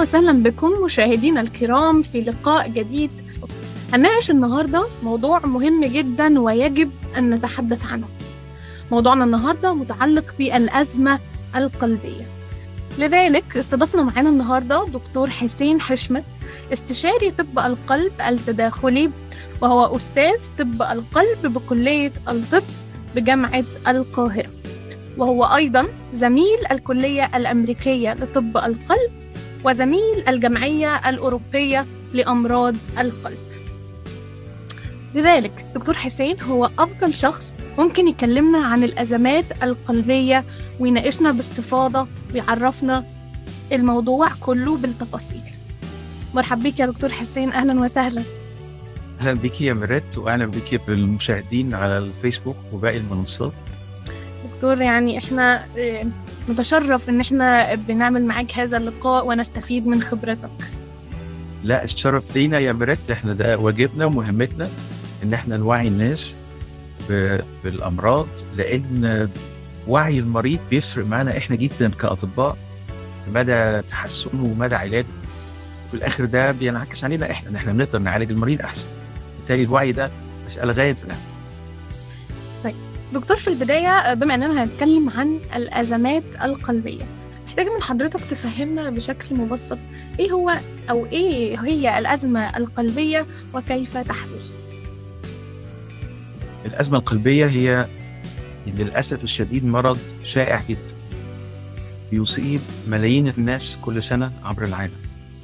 وسهلا بكم مشاهدينا الكرام في لقاء جديد هنناقش النهارده موضوع مهم جدا ويجب ان نتحدث عنه موضوعنا النهارده متعلق بالازمه القلبيه لذلك استضفنا معانا النهارده دكتور حسين حشمت استشاري طب القلب التداخلي وهو استاذ طب القلب بكليه الطب بجامعه القاهره وهو ايضا زميل الكليه الامريكيه لطب القلب وزميل الجمعيه الاوروبيه لامراض القلب لذلك دكتور حسين هو افضل شخص ممكن يكلمنا عن الازمات القلبيه ويناقشنا باستفاضه ويعرفنا الموضوع كله بالتفاصيل مرحب بك يا دكتور حسين اهلا وسهلا اهلا بك يا ميريت واهلا بك بالمشاهدين على الفيسبوك وباقي المنصات دكتور يعني احنا اه، نتشرف ان احنا بنعمل معاك هذا اللقاء ونستفيد من خبرتك لا الشرف لينا يا ميريت احنا ده واجبنا ومهمتنا ان احنا نوعي الناس ب- بالامراض لان وعي المريض بيفرق معانا احنا جدا كاطباء في مدى تحسنه ومدى علاجه في الاخر ده بينعكس علينا احنا ان احنا بنقدر نعالج المريض احسن بالتالي الوعي ده مساله غايه في الاهم دكتور في البداية بما أننا هنتكلم عن الأزمات القلبية محتاج من حضرتك تفهمنا بشكل مبسط إيه هو أو إيه هي الأزمة القلبية وكيف تحدث الازمه القلبيه هي للاسف الشديد مرض شائع جدا بيصيب ملايين الناس كل سنه عبر العالم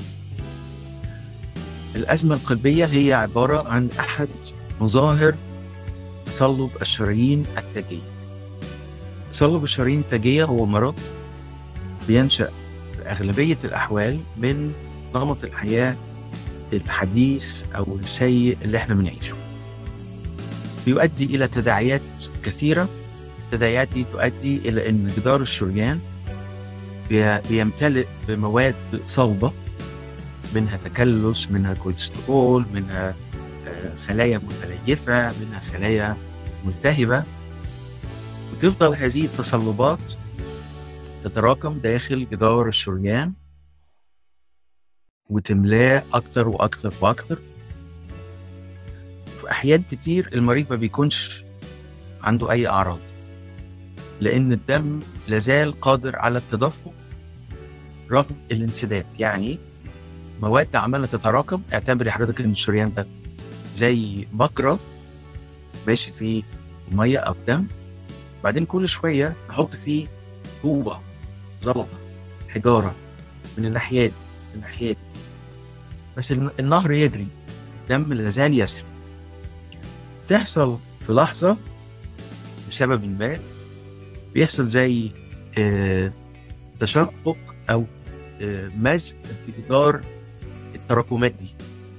الازمه القلبيه هي عباره عن احد مظاهر تصلب الشرايين التاجيه تصلب الشرايين التاجيه هو مرض بينشا في اغلبيه الاحوال من نمط الحياه الحديث او السيء اللي احنا بنعيشه بيؤدي الى تداعيات كثيره التداعيات دي تؤدي الى ان جدار الشريان بي- بيمتلئ بمواد صلبه منها تكلس منها كوليسترول منها آه، خلايا متليفه منها خلايا ملتهبه وتفضل هذه التصلبات تتراكم داخل جدار الشريان وتملاه اكتر واكتر واكتر في احيان كتير المريض ما بيكونش عنده اي اعراض لان الدم لازال قادر على التدفق رغم الانسداد يعني مواد عماله تتراكم اعتبري حضرتك ان الشريان ده زي بكره ماشي فيه ميه او دم بعدين كل شويه نحط فيه طوبه زلطه حجاره من الناحيات من الناحيات بس الن- النهر يجري الدم لازال يسري تحصل في لحظة بسبب ما بيحصل زي آه، تشقق أو آه، مزق في جدار التراكمات دي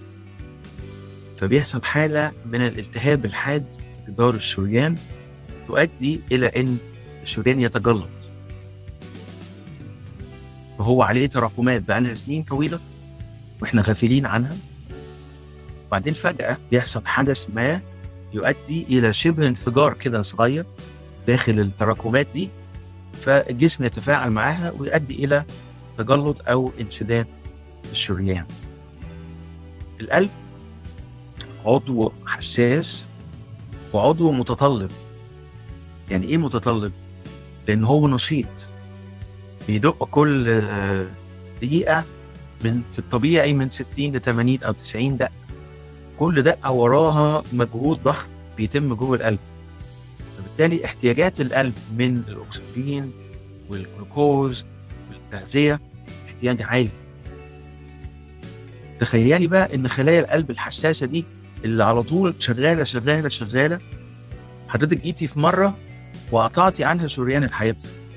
فبيحصل حالة من الالتهاب الحاد في جدار الشريان تؤدي إلى أن الشريان يتجلط وهو عليه تراكمات بقالها سنين طويلة واحنا غافلين عنها وبعدين فجأة بيحصل حدث ما يؤدي الى شبه انفجار كده صغير داخل التراكمات دي فالجسم يتفاعل معاها ويؤدي الى تجلط او انسداد الشريان. القلب عضو حساس وعضو متطلب. يعني ايه متطلب؟ لان هو نشيط بيدق كل آه، دقيقه من في الطبيعي من 60 ل 80 او 90 دقه كل دقه وراها مجهود ضخم بيتم جوه القلب فبالتالي احتياجات القلب من الاكسجين والجلوكوز والتغذيه احتياج عالي تخيلي بقى ان خلايا القلب الحساسه دي اللي على طول شغاله شغاله شغاله حضرتك جيتي في مره وقطعتي عنها شريان الحياه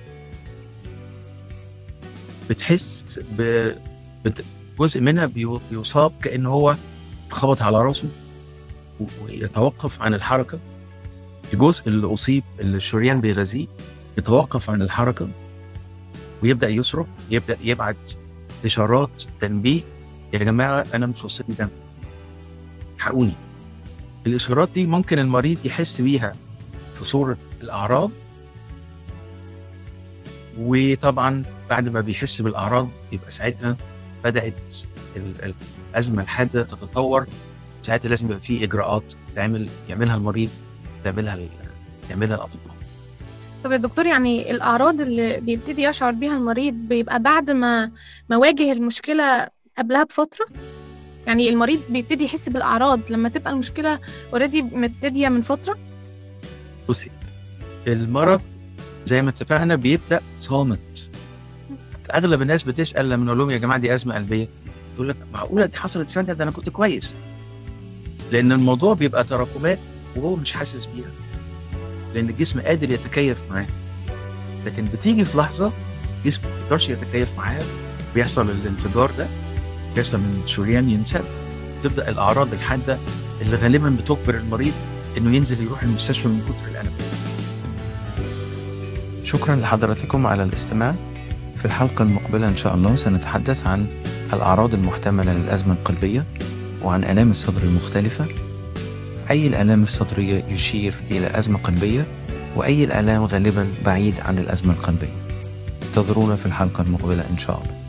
بتحس ب... بت... جزء منها بيو- بيصاب كان هو خبط على راسه و- ويتوقف عن الحركه الجزء اللي اصيب اللي الشريان بيغذيه يتوقف عن الحركه ويبدا يصرخ يبدا يبعت اشارات تنبيه يا جماعه انا مش واصل لي دم الحقوني الاشارات دي ممكن المريض يحس بيها في صوره الاعراض وطبعا بعد ما بيحس بالاعراض يبقى ساعتها بدات ال- الازمه الحاده تتطور ساعتها لازم يبقى في اجراءات تعمل يعملها المريض تعملها ال- يعملها الاطباء طب يا دكتور يعني الأعراض اللي بيبتدي يشعر بيها المريض بيبقى بعد ما ما واجه المشكلة قبلها بفترة يعني المريض بيبتدي يحس بالأعراض لما تبقى المشكلة اوريدي مبتدية من فترة بصي المرض زي ما اتفقنا بيبدا صامت اغلب الناس بتسال لما نقول لهم يا جماعه دي ازمه قلبيه تقول لك معقوله دي حصلت فجاه ده انا كنت كويس لان الموضوع بيبقى تراكمات وهو مش حاسس بيها لان الجسم قادر يتكيف معاه لكن بتيجي في لحظه الجسم ما بيقدرش يتكيف معاها بيحصل الانفجار ده بيحصل من شريان ينسد تبدا الاعراض الحاده اللي غالبا بتجبر المريض انه ينزل يروح المستشفى من كتر الالم شكرا لحضراتكم على الاستماع في الحلقة المقبلة إن شاء الله سنتحدث عن الأعراض المحتملة للأزمة القلبية وعن آلام الصدر المختلفة أي الآلام الصدرية يشير إلى أزمة قلبية وأي الآلام غالبا بعيد عن الأزمة القلبية انتظرونا في الحلقة المقبلة إن شاء الله